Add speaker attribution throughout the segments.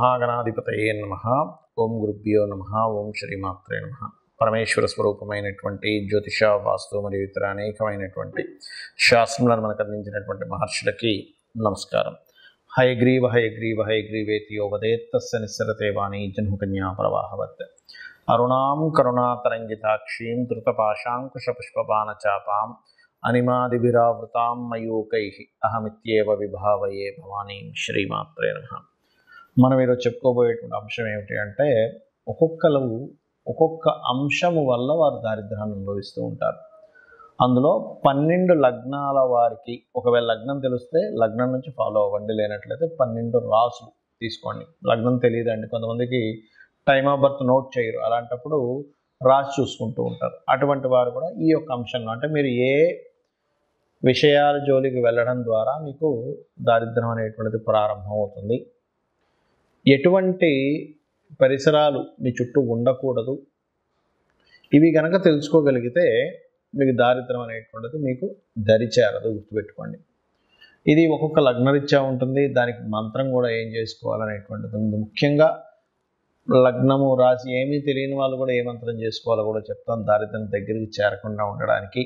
Speaker 1: మహాగణాధిపతయే నమ ఓం గురుభ్యో నమ ఓం శ్రీమాత్రే నమ పరమేశ్వర స్వరూపమైనటువంటి జ్యోతిష వాస్తు మరియు ఇతర అనేకమైనటువంటి శాస్త్రములను మనకు అందించినటువంటి మహర్షులకి నమస్కారం హయగ్రీవ హయగ్రీవ హయగ్రీవేతి యోవదేత్తస్య నిస్సరతే వాణి జన్మకన్యా ప్రవాహవత్ అరుణాం కరుణాతరంగితాక్షీం ధృతపాశాంకుశపుష్పబాణచాపాం అనిమాదిభిరావృతాం మయూకై అహమిత్యేవ విభావయే భవానీం శ్రీమాత్రే నమ మనం ఈరోజు చెప్పుకోబోయేటువంటి అంశం ఏమిటి అంటే ఒక్కొక్కరు ఒక్కొక్క అంశము వల్ల వారు దారిద్ర్యాన్ని అనుభవిస్తూ ఉంటారు అందులో పన్నెండు లగ్నాల వారికి ఒకవేళ లగ్నం తెలిస్తే లగ్నం నుంచి ఫాలో అవ్వండి లేనట్లయితే పన్నెండు రాసులు తీసుకోండి లగ్నం తెలియదండి కొంతమందికి టైమ్ ఆఫ్ బర్త్ నోట్ చేయరు అలాంటప్పుడు రాసి చూసుకుంటూ ఉంటారు అటువంటి వారు కూడా ఈ యొక్క అంశంలో అంటే మీరు ఏ విషయాల జోలికి వెళ్ళడం ద్వారా మీకు దారిద్ర్యం అనేటువంటిది ప్రారంభం అవుతుంది ఎటువంటి పరిసరాలు మీ చుట్టూ ఉండకూడదు ఇవి కనుక తెలుసుకోగలిగితే మీకు దారిద్ర్యం అనేటువంటిది మీకు దరిచేరదు గుర్తుపెట్టుకోండి ఇది ఒక్కొక్క లగ్నరీత్యా ఉంటుంది దానికి మంత్రం కూడా ఏం చేసుకోవాలనేటువంటిది ఉంది ముఖ్యంగా లగ్నము రాసి ఏమీ తెలియని వాళ్ళు కూడా ఏ మంత్రం చేసుకోవాలో కూడా చెప్తాను దారిద్ర్యం దగ్గరికి చేరకుండా ఉండడానికి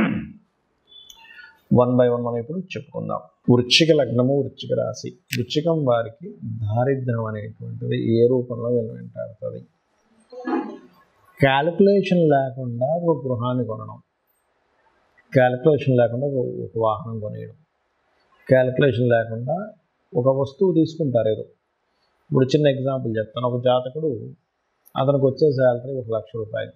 Speaker 1: వన్ బై వన్ మనం ఇప్పుడు చెప్పుకుందాం వృశ్చిక లగ్నము వృశ్చిక రాశి వృశ్చికం వారికి దారిద్ర్యం అనేటువంటిది ఏ రూపంలో వీళ్ళు వెంటాడుతుంది క్యాలిక్యులేషన్ లేకుండా ఒక గృహాన్ని కొనడం క్యాలిక్యులేషన్ లేకుండా ఒక ఒక వాహనం కొనేయడం క్యాలిక్యులేషన్ లేకుండా ఒక వస్తువు తీసుకుంటారు ఏదో ఇప్పుడు చిన్న ఎగ్జాంపుల్ చెప్తాను ఒక జాతకుడు అతనికి వచ్చే శాలరీ ఒక లక్ష రూపాయలు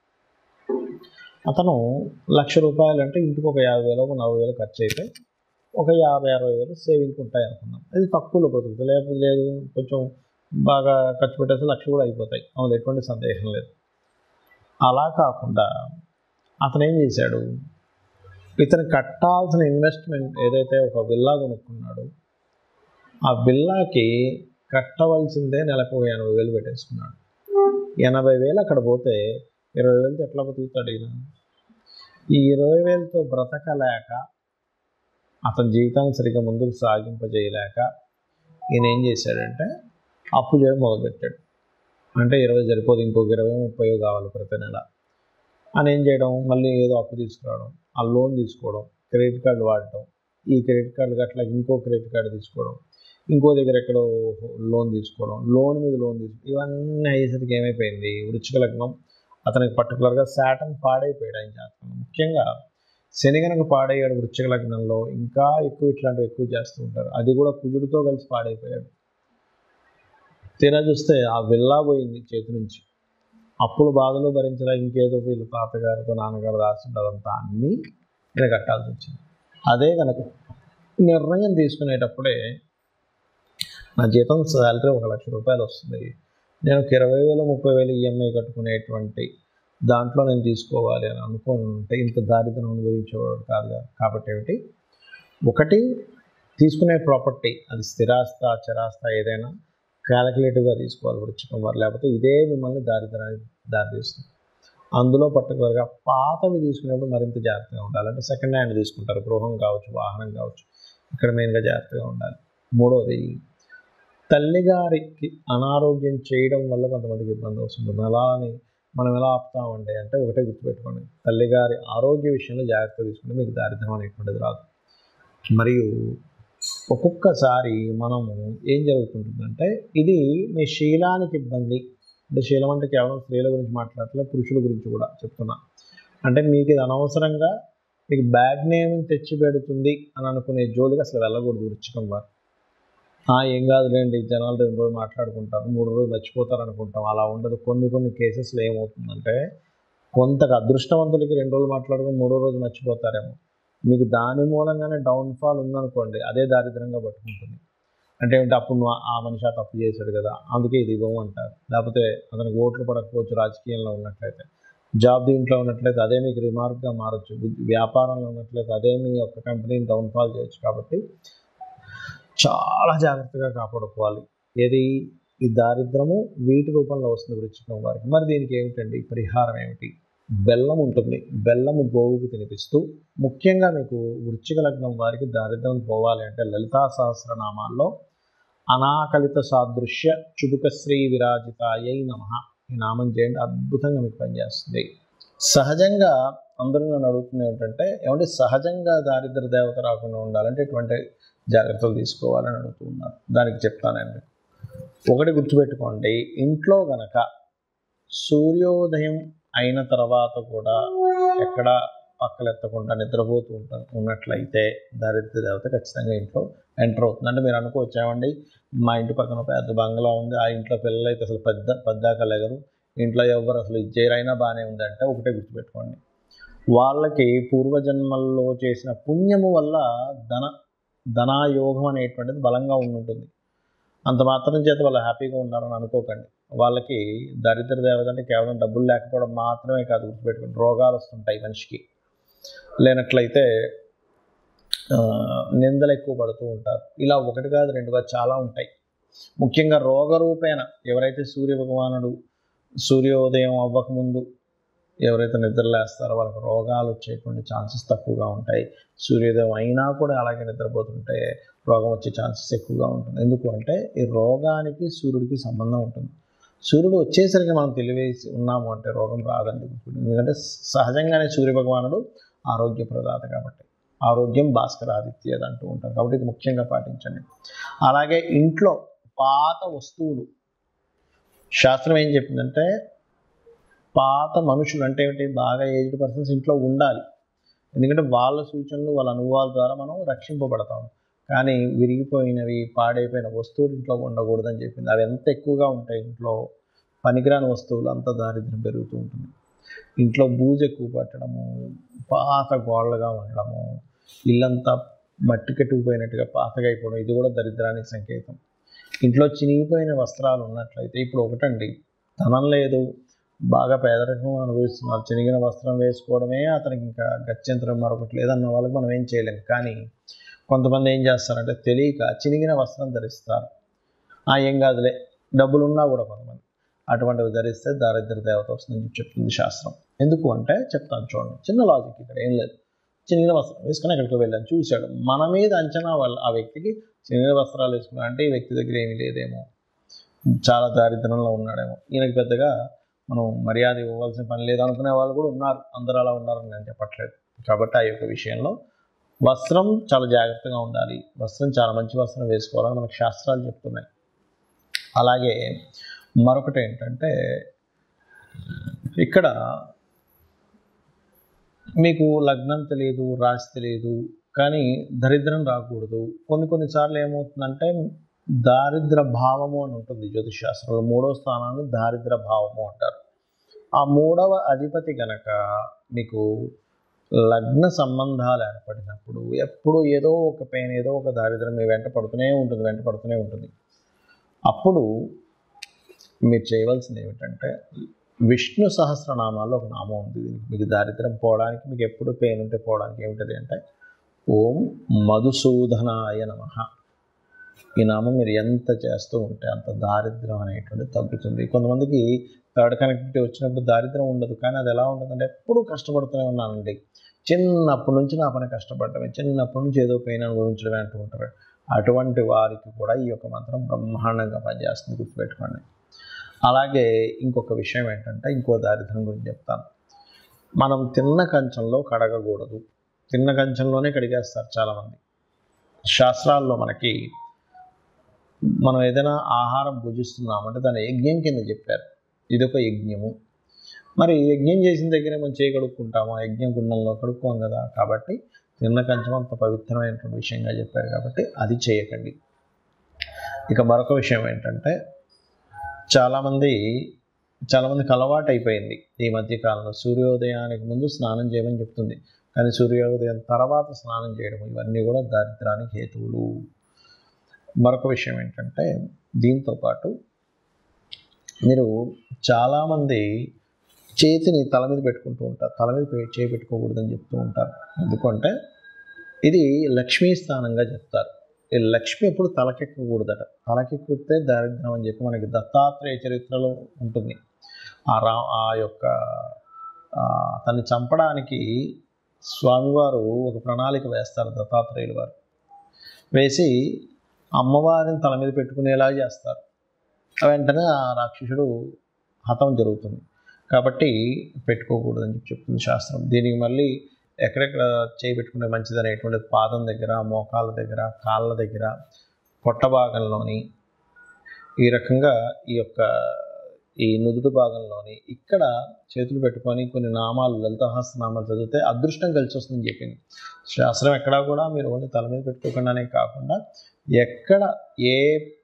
Speaker 1: అతను లక్ష రూపాయలు అంటే ఇంటికి ఒక యాభై వేలు ఒక నలభై వేలు ఖర్చు అయితే ఒక యాభై అరవై వేలు సేవింగ్ ఉంటాయి అనుకుందాం అది తక్కువలో బ్రతుకుతుంది లేకపోతే లేదు కొంచెం బాగా ఖర్చు పెట్టేస్తే లక్ష కూడా అయిపోతాయి అందులో ఎటువంటి సందేహం లేదు అలా కాకుండా అతను ఏం చేశాడు ఇతను కట్టాల్సిన ఇన్వెస్ట్మెంట్ ఏదైతే ఒక విల్లా కొనుక్కున్నాడో ఆ విల్లాకి కట్టవలసిందే నెలకు ఎనభై వేలు పెట్టేసుకున్నాడు ఎనభై వేలు అక్కడ పోతే ఇరవై వేలతో ఎట్లా బతుకుతాడు ఈయన ఈ ఇరవై వేలతో బ్రతకలేక అతని జీవితాన్ని సరిగ్గా ముందుకు సాగింపజేయలేక ఈయన ఏం చేశాడంటే అప్పు చేయడం మొదలుపెట్టాడు అంటే ఇరవై సరిపోదు ఇంకొక ఇరవై ముప్పై కావాలి ప్రతి నెల అని ఏం చేయడం మళ్ళీ ఏదో అప్పు తీసుకురావడం ఆ లోన్ తీసుకోవడం క్రెడిట్ కార్డు వాడటం ఈ క్రెడిట్ కార్డు అట్లా ఇంకో క్రెడిట్ కార్డు తీసుకోవడం ఇంకో దగ్గర ఎక్కడో లోన్ తీసుకోవడం లోన్ మీద లోన్ తీసుకోవడం ఇవన్నీ అయ్యేసరికి ఏమైపోయింది వృచ్చిక లగ్నం అతనికి పర్టికులర్గా శాటన్ పాడైపోయాడు ఆయన జాతకంలో ముఖ్యంగా శని కనుక పాడయ్యాడు వృచ్చిక లగ్నంలో ఇంకా ఎక్కువ ఇట్లాంటివి ఎక్కువ చేస్తూ ఉంటారు అది కూడా కుజుడితో కలిసి పాడైపోయాడు తీరా చూస్తే ఆ విల్లా పోయింది చేతి నుంచి అప్పులు బాధలు భరించడా ఇంకేదో వీళ్ళ తాతగారితో నాన్నగారు రాసింది అదంతా అన్నీ నేను కట్టాల్సి వచ్చింది అదే కనుక నిర్ణయం తీసుకునేటప్పుడే నా జీతం శాలరీ ఒక లక్ష రూపాయలు వస్తుంది నేను ఒక ఇరవై వేలు ముప్పై వేలు ఈఎంఐ కట్టుకునేటువంటి దాంట్లో నేను తీసుకోవాలి అని అనుకోని ఉంటే ఇంత దారిద్రం అనుభవించేవాడు కాదు కాబట్టి ఏమిటి ఒకటి తీసుకునే ప్రాపర్టీ అది స్థిరాస్త చరాస్త ఏదైనా క్యాలిక్యులేటివ్గా తీసుకోవాలి వృచ్చికం వారు లేకపోతే ఇదే మిమ్మల్ని దారిద్రానికి దారితీస్తుంది అందులో పర్టికులర్గా పాతవి తీసుకునేప్పుడు మరింత జాగ్రత్తగా ఉండాలి అంటే సెకండ్ హ్యాండ్ తీసుకుంటారు గృహం కావచ్చు వాహనం కావచ్చు ఇక్కడ మెయిన్గా జాగ్రత్తగా ఉండాలి మూడోది తల్లిగారికి అనారోగ్యం చేయడం వల్ల కొంతమందికి ఇబ్బంది వస్తుంది అలా అని మనం ఎలా ఆపుతామండి అంటే ఒకటే గుర్తుపెట్టుకోండి తల్లిగారి ఆరోగ్య విషయంలో జాగ్రత్త తీసుకుంటే మీకు దారిద్రం అనేటువంటిది రాదు మరియు ఒక్కొక్కసారి మనము ఏం జరుగుతుంటుందంటే ఇది మీ శీలానికి ఇబ్బంది అంటే శీలం అంటే కేవలం స్త్రీల గురించి మాట్లాడట్లేదు పురుషుల గురించి కూడా చెప్తున్నా అంటే మీకు ఇది అనవసరంగా మీకు బ్యాడ్ నేమ్ తెచ్చి పెడుతుంది అని అనుకునే జోలికి అసలు వెళ్ళకూడదు వృచ్చికం వారు ఏం కాదులేండి జనాలు రెండు రోజులు మాట్లాడుకుంటారు మూడు రోజులు మర్చిపోతారు అనుకుంటాం అలా ఉండదు కొన్ని కొన్ని కేసెస్లో ఏమవుతుందంటే కొంత అదృష్టవంతులకి రెండు రోజులు మాట్లాడుకుని మూడో రోజు మర్చిపోతారేమో మీకు దాని మూలంగానే డౌన్ఫాల్ ఉందనుకోండి అదే దారిద్రంగా పట్టుకుంటుంది అంటే ఏంటి అప్పుడు నువ్వు ఆ మనిషి ఆ తప్పు చేశాడు కదా అందుకే ఇది ఇవ్వము అంటారు లేకపోతే అతనికి ఓట్లు పడకపోవచ్చు రాజకీయంలో ఉన్నట్లయితే జాబ్ దీంట్లో ఉన్నట్లయితే అదే మీకు రిమార్క్గా మారచ్చు వ్యాపారంలో ఉన్నట్లయితే అదే మీ యొక్క కంపెనీని డౌన్ఫాల్ చేయొచ్చు కాబట్టి చాలా జాగ్రత్తగా కాపాడుకోవాలి ఏది ఈ దారిద్రము వీటి రూపంలో వస్తుంది వృచ్చికం వారికి మరి దీనికి ఏమిటండి పరిహారం ఏమిటి బెల్లం ఉంటుంది బెల్లము గోవుకు తినిపిస్తూ ముఖ్యంగా మీకు వృచ్చిక లగ్నం వారికి దారిద్రం పోవాలి అంటే లలితా సహస్రనామాల్లో అనాకలిత సాదృశ్య చుబుకశ్రీ విరాజితాయై నమ ఈ నామం చేయండి అద్భుతంగా మీకు పనిచేస్తుంది సహజంగా అందరూ నన్ను అడుగుతుంది ఏంటంటే ఏమంటే సహజంగా దారిద్ర దేవత రాకుండా ఉండాలంటే ఎటువంటి జాగ్రత్తలు తీసుకోవాలని అడుగుతున్నారు దానికి చెప్తానండి ఒకటి గుర్తుపెట్టుకోండి ఇంట్లో గనక సూర్యోదయం అయిన తర్వాత కూడా ఎక్కడ పక్కలెత్తకుండా నిద్రపోతూ ఉంటా ఉన్నట్లయితే దారిద్ర దేవత ఖచ్చితంగా ఇంట్లో ఎంటర్ అవుతుంది అంటే మీరు అనుకోవచ్చు ఏమండి మా ఇంటి పక్కన పెద్ద బంగ్లా ఉంది ఆ ఇంట్లో పిల్లలు అయితే అసలు పెద్ద పెద్దాక లేగరు ఇంట్లో ఎవరు అసలు ఇచ్చేరైనా బాగానే ఉంది అంటే ఒకటే గుర్తుపెట్టుకోండి వాళ్ళకి పూర్వజన్మల్లో చేసిన పుణ్యము వల్ల ధన ధనాయోగం అనేటువంటిది బలంగా ఉండుంటుంది అంత మాత్రం చేత వాళ్ళు హ్యాపీగా ఉన్నారని అనుకోకండి వాళ్ళకి దరిద్ర దేవత అంటే కేవలం డబ్బులు లేకపోవడం మాత్రమే కాదు గుర్తుపెట్టుకోండి రోగాలు వస్తుంటాయి మనిషికి లేనట్లయితే ఆ, నిందలు ఎక్కువ పడుతూ ఉంటారు ఇలా ఒకటి కాదు రెండు కాదు చాలా ఉంటాయి ముఖ్యంగా రోగరూపేణ ఎవరైతే సూర్య భగవానుడు సూర్యోదయం అవ్వకముందు ఎవరైతే నిద్రలేస్తారో వాళ్ళకి రోగాలు వచ్చేటువంటి ఛాన్సెస్ తక్కువగా ఉంటాయి సూర్యోదయం అయినా కూడా అలాగే నిద్రపోతుంటే రోగం వచ్చే ఛాన్సెస్ ఎక్కువగా ఉంటుంది ఎందుకు అంటే ఈ రోగానికి సూర్యుడికి సంబంధం ఉంటుంది సూర్యుడు వచ్చేసరికి మనం తెలివేసి ఉన్నాము అంటే రోగం రాదండి ఎందుకంటే సహజంగానే సూర్య భగవానుడు ఆరోగ్య ప్రదాత కాబట్టి ఆరోగ్యం భాస్కరాదిత్యది అంటూ ఉంటారు కాబట్టి ఇది ముఖ్యంగా పాటించండి అలాగే ఇంట్లో పాత వస్తువులు శాస్త్రం ఏం చెప్పిందంటే పాత మనుషులు అంటే ఏమిటి బాగా ఏజ్డ్ పర్సన్స్ ఇంట్లో ఉండాలి ఎందుకంటే వాళ్ళ సూచనలు వాళ్ళ అనుభవాల ద్వారా మనం రక్షింపబడతాం కానీ విరిగిపోయినవి పాడైపోయిన వస్తువులు ఇంట్లో ఉండకూడదని చెప్పింది అవి ఎంత ఎక్కువగా ఉంటాయి ఇంట్లో పనికిరాని వస్తువులు అంత దారిద్ర్యం పెరుగుతూ ఉంటుంది ఇంట్లో బూజు ఎక్కువ పట్టడము పాత గోళ్ళగా ఉండడము ఇల్లంతా మట్టి కట్టుకుపోయినట్టుగా పాతగా అయిపోవడం ఇది కూడా దరిద్రానికి సంకేతం ఇంట్లో చినిగిపోయిన వస్త్రాలు ఉన్నట్లయితే ఇప్పుడు ఒకటండి ధనం లేదు బాగా పేదరికం అనుభవిస్తున్నారు చినిగిన వస్త్రం వేసుకోవడమే అతనికి ఇంకా గత్యంతరం మరొకటి లేదన్న వాళ్ళకి మనం ఏం చేయలేం కానీ కొంతమంది ఏం చేస్తారంటే తెలియక చినిగిన వస్త్రం ధరిస్తారు ఆ ఏం కాదులే డబ్బులు ఉన్నా కూడా కొంతమంది అటువంటివి ధరిస్తే దారిద్ర దేవత వస్తుందని చెప్పి చెప్తుంది శాస్త్రం ఎందుకు అంటే చెప్తాను చూడండి చిన్న లాజిక్ ఇక్కడ ఏం లేదు చిన్న వస్త్రం వేసుకుని ఎక్కడికి వెళ్ళాను చూశాడు మన మీద అంచనా వల్ల ఆ వ్యక్తికి చిన్న వస్త్రాలు వేసుకున్నా అంటే ఈ వ్యక్తి దగ్గర ఏమీ లేదేమో చాలా దారిద్రంలో ఉన్నాడేమో ఈయనకి పెద్దగా మనం మర్యాద ఇవ్వవలసిన పని లేదు అనుకునే వాళ్ళు కూడా ఉన్నారు అందరూ అలా ఉన్నారని నేను చెప్పట్లేదు కాబట్టి ఆ యొక్క విషయంలో వస్త్రం చాలా జాగ్రత్తగా ఉండాలి వస్త్రం చాలా మంచి వస్త్రం వేసుకోవాలని మనకు శాస్త్రాలు చెప్తున్నాయి అలాగే మరొకటి ఏంటంటే ఇక్కడ మీకు లగ్నం తెలియదు రాశి తెలియదు కానీ దరిద్రం రాకూడదు కొన్ని కొన్నిసార్లు ఏమవుతుందంటే దారిద్ర భావము అని ఉంటుంది జ్యోతిష్ శాస్త్రంలో మూడవ స్థానాన్ని దారిద్ర భావము అంటారు ఆ మూడవ అధిపతి గనక మీకు లగ్న సంబంధాలు ఏర్పడినప్పుడు ఎప్పుడు ఏదో ఒక పెయిన్ ఏదో ఒక దారిద్రం మీ వెంట పడుతూనే ఉంటుంది వెంట పడుతూనే ఉంటుంది అప్పుడు మీరు చేయవలసింది ఏమిటంటే విష్ణు సహస్రనామాల్లో ఒక నామం ఉంది దీనికి మీకు దారిద్రం పోవడానికి మీకు ఎప్పుడు పెయిన్ ఉంటే పోవడానికి ఏమిటది అంటే ఓం మధుసూదనాయ నమ ఈ నామం మీరు ఎంత చేస్తూ ఉంటే అంత దారిద్రం అనేటువంటి తగ్గుతుంది కొంతమందికి థర్డ్ కనెక్టివిటీ వచ్చినప్పుడు దారిద్రం ఉండదు కానీ అది ఎలా ఉంటుందంటే ఎప్పుడూ కష్టపడుతూనే ఉన్నానండి చిన్నప్పటి నుంచి నా పని కష్టపడటమే చిన్నప్పటి నుంచి ఏదో పెయిన్ అనుభవించడమే అంటూ ఉంటారు అటువంటి వారికి కూడా ఈ యొక్క మంత్రం బ్రహ్మాండంగా పనిచేస్తుంది గుర్తుపెట్టుకోండి అలాగే ఇంకొక విషయం ఏంటంటే ఇంకో దారిద్రం గురించి చెప్తాను మనం తిన్న కంచంలో కడగకూడదు తిన్న కంచంలోనే కడిగేస్తారు చాలామంది శాస్త్రాల్లో మనకి మనం ఏదైనా ఆహారం భుజిస్తున్నామంటే దాని యజ్ఞం కింద చెప్పారు ఇది ఒక యజ్ఞము మరి యజ్ఞం చేసిన దగ్గరే మనం చేయి కడుక్కుంటాము ఆ యజ్ఞం గుండంలో కడుక్కోం కదా కాబట్టి తిన్న కంచం అంత పవిత్రమైనటువంటి విషయంగా చెప్పారు కాబట్టి అది చేయకండి ఇక మరొక విషయం ఏంటంటే చాలామంది చాలామందికి అలవాటు అయిపోయింది ఈ మధ్య కాలంలో సూర్యోదయానికి ముందు స్నానం చేయమని చెప్తుంది కానీ సూర్యోదయం తర్వాత స్నానం చేయడం ఇవన్నీ కూడా దారిద్రానికి హేతువులు మరొక విషయం ఏంటంటే దీంతో పాటు మీరు చాలామంది చేతిని తల మీద పెట్టుకుంటూ ఉంటారు తల మీద పె- చేయి పెట్టుకోకూడదని చెప్తూ ఉంటారు ఎందుకంటే ఇది లక్ష్మీ స్థానంగా చెప్తారు ఈ లక్ష్మి ఎప్పుడు తలకెక్కకూడదట తలకెక్కితే దారిద్ర్యం అని చెప్పి మనకి దత్తాత్రేయ చరిత్రలో ఉంటుంది ఆ రా ఆ యొక్క ఆ, తన్ని చంపడానికి స్వామివారు ఒక ప్రణాళిక వేస్తారు దత్తాత్రేయులు వారు వేసి అమ్మవారిని తల మీద పెట్టుకునేలా చేస్తారు వెంటనే ఆ రాక్షసుడు హతం జరుగుతుంది కాబట్టి పెట్టుకోకూడదని చెప్పి చెప్తుంది శాస్త్రం దీనికి మళ్ళీ ఎక్కడెక్కడ చేయి పెట్టుకుంటే మంచిది అనేటువంటి పాదం దగ్గర మోకాళ్ళ దగ్గర కాళ్ళ దగ్గర పొట్ట భాగంలోని ఈ రకంగా ఈ యొక్క ఈ నుదుటి భాగంలోని ఇక్కడ చేతులు పెట్టుకొని కొన్ని నామాలు లలితహాస నామాలు చదివితే అదృష్టం కలిసి వస్తుందని చెప్పింది శాస్త్రం ఎక్కడా కూడా మీరు ఓన్లీ తల మీద పెట్టుకోకుండానే కాకుండా ఎక్కడ ఏ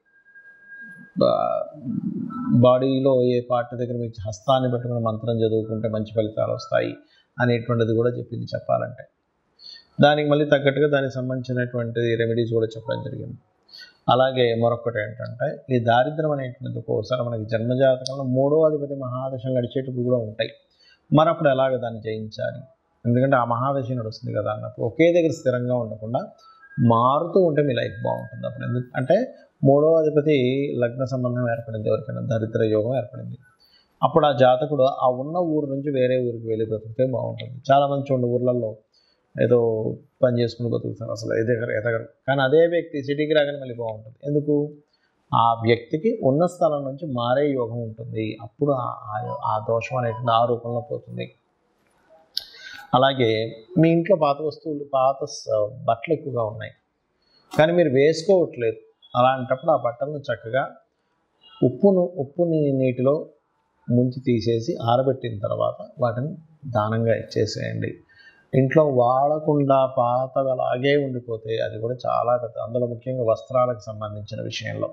Speaker 1: బా- బాడీలో ఏ పార్ట్ దగ్గర మీకు హస్తాన్ని పెట్టుకుని మంత్రం చదువుకుంటే మంచి ఫలితాలు వస్తాయి అనేటువంటిది కూడా చెప్పింది చెప్పాలంటే దానికి మళ్ళీ తగ్గట్టుగా దానికి సంబంధించినటువంటి రెమెడీస్ కూడా చెప్పడం జరిగింది అలాగే మరొకటి ఏంటంటే ఈ దారిద్రం అనేటువంటిది ఒక్కోసారి మనకి జన్మజాతకంలో మూడో అధిపతి మహాదశం గడిచేటప్పుడు కూడా ఉంటాయి మరి అప్పుడు ఎలాగ దాన్ని జయించాలి ఎందుకంటే ఆ మహాదశ నడుస్తుంది కదా అన్నప్పుడు ఒకే దగ్గర స్థిరంగా ఉండకుండా మారుతూ ఉంటే మీ లైఫ్ బాగుంటుంది అప్పుడు ఎందుకు అంటే మూడో అధిపతి లగ్న సంబంధం ఏర్పడింది ఎవరికైనా దరిద్ర యోగం ఏర్పడింది అప్పుడు ఆ జాతకుడు ఆ ఉన్న ఊరు నుంచి వేరే ఊరికి వెళ్ళి బ్రతికితే బాగుంటుంది చాలామంది చూడండి ఊర్లలో ఏదో పని చేసుకుని బతుకుతారు అసలు ఎదగరు ఎదగరు కానీ అదే వ్యక్తి సిటీకి రాగానే మళ్ళీ బాగుంటుంది ఎందుకు ఆ వ్యక్తికి ఉన్న స్థలం నుంచి మారే యోగం ఉంటుంది అప్పుడు ఆ- ఆ- ఆ దోషం అనేటువంటి ఆ రూపంలో పోతుంది అలాగే మీ ఇంట్లో పాత వస్తువులు పాత స- బట్టలు ఎక్కువగా ఉన్నాయి కానీ మీరు వేసుకోవట్లేదు అలాంటప్పుడు ఆ బట్టలను చక్కగా ఉప్పును ఉప్పుని నీటిలో ముంచి తీసేసి ఆరబెట్టిన తర్వాత వాటిని దానంగా ఇచ్చేసేయండి ఇంట్లో వాడకుండా పాతవి అలాగే ఉండిపోతే అది కూడా చాలా పెద్ద అందులో ముఖ్యంగా వస్త్రాలకు సంబంధించిన విషయంలో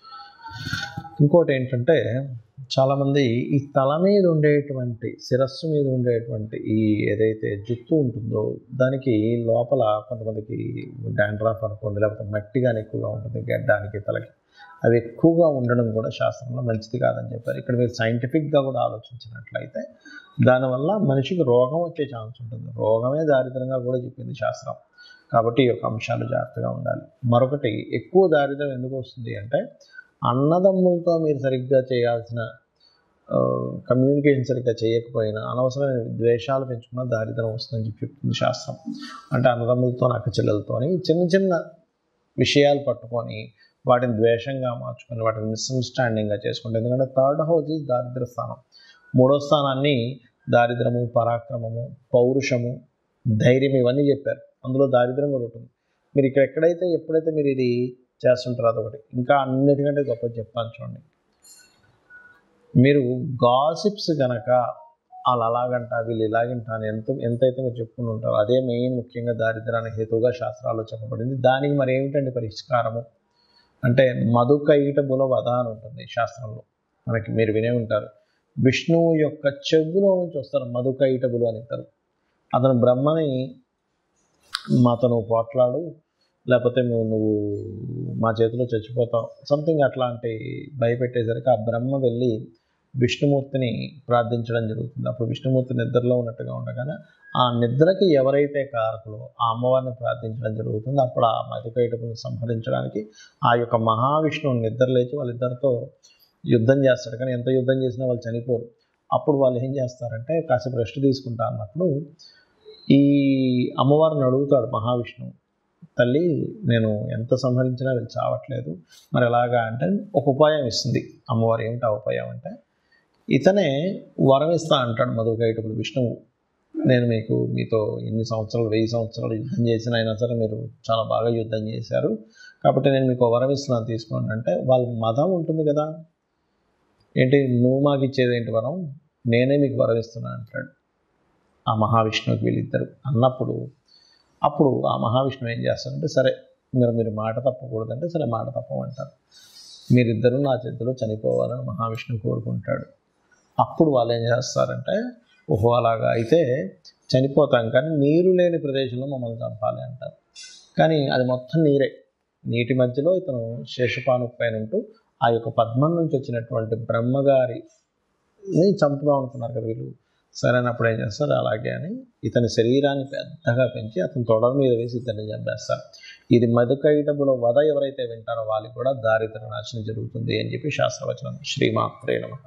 Speaker 1: ఇంకోటి ఏంటంటే చాలామంది ఈ తల మీద ఉండేటువంటి శిరస్సు మీద ఉండేటువంటి ఈ ఏదైతే జుత్తు ఉంటుందో దానికి లోపల కొంతమందికి డాండ్రాఫ్ అనుకోండి లేకపోతే మట్టి కానీ ఎక్కువగా ఉంటుంది గడ్డానికి తలకి అవి ఎక్కువగా ఉండడం కూడా శాస్త్రంలో మంచిది కాదని చెప్పారు ఇక్కడ మీరు సైంటిఫిక్గా కూడా ఆలోచించినట్లయితే దానివల్ల మనిషికి రోగం వచ్చే ఛాన్స్ ఉంటుంది రోగమే దారిద్రంగా కూడా చెప్పింది శాస్త్రం కాబట్టి ఈ యొక్క అంశాలు జాగ్రత్తగా ఉండాలి మరొకటి ఎక్కువ దారిద్రం ఎందుకు వస్తుంది అంటే అన్నదమ్ములతో మీరు సరిగ్గా చేయాల్సిన కమ్యూనికేషన్ సరిగ్గా చేయకపోయినా అనవసరమైన ద్వేషాలు పెంచుకున్న దారిద్రం వస్తుందని చెప్పి చెప్తుంది శాస్త్రం అంటే అన్నదమ్ములతో అక్క చెల్లెలతోని చిన్న చిన్న విషయాలు పట్టుకొని వాటిని ద్వేషంగా మార్చుకొని వాటిని మిస్అండర్స్టాండింగ్గా చేసుకుంటే ఎందుకంటే థర్డ్ హౌస్ ఇస్ దారిద్ర స్థానం మూడో స్థానాన్ని దారిద్రము పరాక్రమము పౌరుషము ధైర్యం ఇవన్నీ చెప్పారు అందులో దారిద్రం కూడా ఉంటుంది మీరు ఇక్కడ ఎక్కడైతే ఎప్పుడైతే మీరు ఇది చేస్తుంటారో అదొకటి ఇంకా అన్నిటికంటే గొప్ప చెప్తాను చూడండి మీరు గాసిప్స్ గనక వాళ్ళు అలాగంట వీళ్ళు ఇలాగంట అని ఎంత ఎంతైతే మీరు చెప్పుకుని ఉంటారో అదే మెయిన్ ముఖ్యంగా దారిద్రానికి హేతువుగా శాస్త్రాల్లో చెప్పబడింది దానికి మరి ఏమిటండి పరిష్కారము అంటే మధుకైట బుల వధ అని ఉంటుంది శాస్త్రంలో మనకి మీరు వినే ఉంటారు విష్ణువు యొక్క చెవులో నుంచి వస్తారు మధుకైటబులు అని అంటారు అతను బ్రహ్మని మాతో నువ్వు పోట్లాడు లేకపోతే నువ్వు నువ్వు మా చేతిలో చచ్చిపోతావు సంథింగ్ అట్లాంటి భయపెట్టేసరికి ఆ బ్రహ్మ వెళ్ళి విష్ణుమూర్తిని ప్రార్థించడం జరుగుతుంది అప్పుడు విష్ణుమూర్తి నిద్రలో ఉన్నట్టుగా ఉండగానే ఆ నిద్రకి ఎవరైతే కారకులో ఆ అమ్మవారిని ప్రార్థించడం జరుగుతుంది అప్పుడు ఆ మధుకైటపుని సంహరించడానికి ఆ యొక్క మహావిష్ణువు నిద్ర లేచి వాళ్ళిద్దరితో యుద్ధం చేస్తాడు కానీ ఎంత యుద్ధం చేసినా వాళ్ళు చనిపోరు అప్పుడు వాళ్ళు ఏం చేస్తారంటే కాసేపు రెస్ట్ తీసుకుంటా అన్నప్పుడు ఈ అమ్మవారిని అడుగుతాడు మహావిష్ణువు తల్లి నేను ఎంత సంహరించినా వీళ్ళు చావట్లేదు మరి ఎలాగా అంటే ఒక ఉపాయం ఇస్తుంది అమ్మవారు ఏమిటి ఆ ఉపాయం అంటే ఇతనే వరం ఇస్తా అంటాడు మధుకైటపుడు విష్ణువు నేను మీకు మీతో ఎన్ని సంవత్సరాలు వెయ్యి సంవత్సరాలు యుద్ధం చేసిన అయినా సరే మీరు చాలా బాగా యుద్ధం చేశారు కాబట్టి నేను మీకు వరం ఇస్తున్నాను తీసుకోండి అంటే వాళ్ళ మతం ఉంటుంది కదా ఏంటి నువ్వు మాకు ఇచ్చేది ఏంటి వరం నేనే మీకు వరం ఇస్తున్నాను అంటాడు ఆ మహావిష్ణువుకి వీళ్ళిద్దరు అన్నప్పుడు అప్పుడు ఆ మహావిష్ణువు ఏం చేస్తారంటే సరే మీరు మీరు మాట తప్పకూడదంటే సరే మాట తప్పమంటారు మీరిద్దరూ నా చేతిలో చనిపోవాలని మహావిష్ణువు కోరుకుంటాడు అప్పుడు వాళ్ళు ఏం చేస్తారంటే ఓహో అలాగా అయితే చనిపోతాం కానీ నీరు లేని ప్రదేశంలో మమ్మల్ని చంపాలి అంటారు కానీ అది మొత్తం నీరే నీటి మధ్యలో ఇతను శేషపాను పైన ఉంటూ ఆ యొక్క పద్మం నుంచి వచ్చినటువంటి బ్రహ్మగారిని చంపుదాం అనుకున్నారు కదా వీళ్ళు సరైనప్పుడు ఏం చేస్తారు అలాగే అని ఇతని శరీరాన్ని పెద్దగా పెంచి అతని తొడల మీద వేసి ఇతన్ని చంపేస్తారు ఇది మధుకైటబుల వధ ఎవరైతే వింటారో వాళ్ళకి కూడా దారిద్ర నాశనం జరుగుతుంది అని చెప్పి శాస్త్రవచనం శ్రీమాత్రే నమ